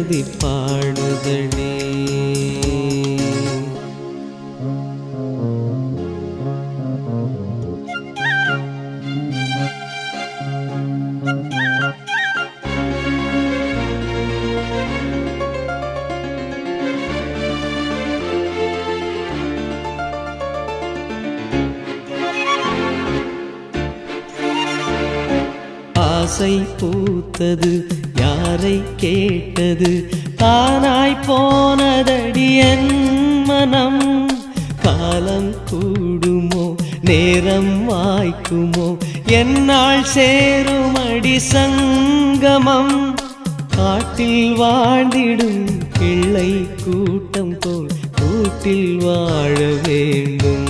நெஞ்செழுதி பாடுதடி ஆசை பூத்தது யாரை கேட்டது தானாய் போனதடி என் மனம் காலம் கூடுமோ நேரம் வாய்க்குமோ என்னால் சேரும் அடி சங்கமம் காட்டில் வாழ்ந்திடும் பிள்ளை கூட்டம் போல் கூட்டில் வாழ வேண்டும்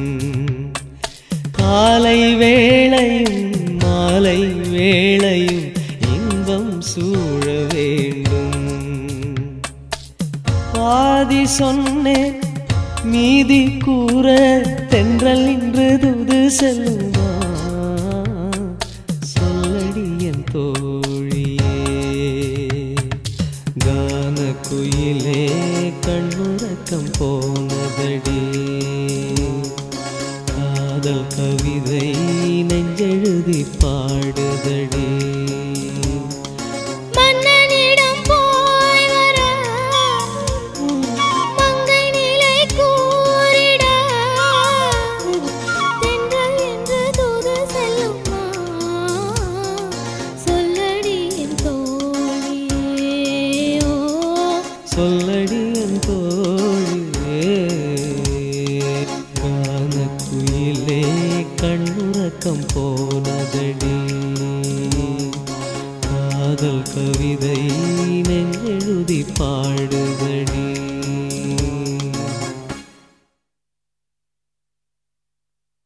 காலை வேளையும் மாலை வேளையும் இன்பம் சூழ வேண்டும் பாதி சொன்னேன் மீதி கூற தென்றல் நின்று தூது செல்லுமா சொல்லடி என் தோழியே கான குயிலே கண்ணுறக்கம் போனதடி காதல் கவிதை நெஞ்செழுதி பாடுதடி மன்னனிடம் போய் வர மங்கை நிலை கூறிட தென்றல் என்று தூது செல்லுமா சொல்லடி என் தோழியே ஓ சொல்லடி என் தோழியே கானக்குயிலே கண்ணுறக்கம் போனதடி காதல் கவிதை நெஞ்செழுதி பாடுதடி